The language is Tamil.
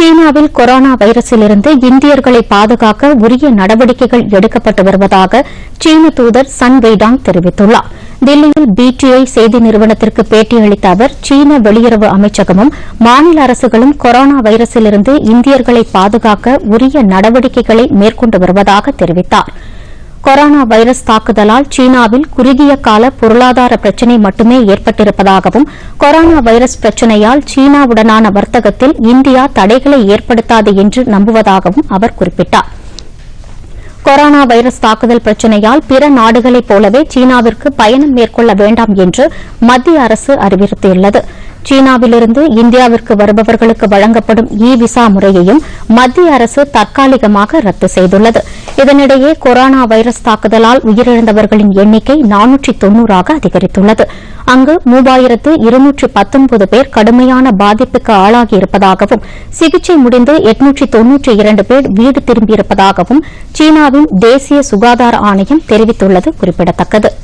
சீனாவில் கொரோனா வைரஸிலிருந்து இந்தியர்களை பாதுகாக்க உரிய நடவடிக்கைகள் எடுக்கப்பட்டு வருவதாக சீன தூதர் சன் வெய்டாங் தெரிவித்துள்ளார் தில்லியில் பிடிஐ செய்தி நிறுவனத்திற்கு பேட்டியளித்த அவர் சீன வெளியுறவு அமைச்சகமும் மாநில அரசுகளும் கொரோனா வைரஸிலிருந்து இந்தியர்களை பாதுகாக்க உரிய நடவடிக்கைகளை மேற்கொண்டு வருவதாக தெரிவித்தாா் கொரோனா வைரஸ் தாக்குதலால் சீனாவில் குறுகிய கால பொருளாதார பிரச்சினை மட்டுமே ஏற்பட்டிருப்பதாகவும் கொரோனா வைரஸ் பிரச்சினையால் சீனாவுடனான வர்த்தகத்தில் இந்தியா தடைகளை ஏற்படுத்தாது என்று நம்புவதாகவும் அவர் குறிப்பிட்டார் கொரோனா வைரஸ் தாக்குதல் பிரச்சினையால் பிற நாடுகளைப் போலவே சீனாவிற்கு பயணம் மேற்கொள்ள வேண்டாம் என்று மத்திய அரசு அறிவுறுத்தியுள்ளது சீனாவிலிருந்து இந்தியாவிற்கு வருபவர்களுக்கு வழங்கப்படும் இ விசா முறையையும் மத்திய அரசு தற்காலிகமாக ரத்து செய்துள்ளது இதனிடையே கொரோனா வைரஸ் தாக்குதலால் உயிரிழந்தவர்களின் எண்ணிக்கை நானூற்றி தொன்னூறாக அதிகரித்துள்ளது அங்கு மூவாயிரத்து இருநூற்று பத்தொன்பது பேர் கடுமையான பாதிப்புக்கு ஆளாகியிருப்பதாகவும் சிகிச்சை முடிந்து எட்நூற்றி தொன்னூற்றி இரண்டு பேர் வீடு திரும்பியிருப்பதாகவும் சீனாவின் தேசிய சுகாதார ஆணையம் தெரிவித்துள்ளது குறிப்பிடத்தக்கது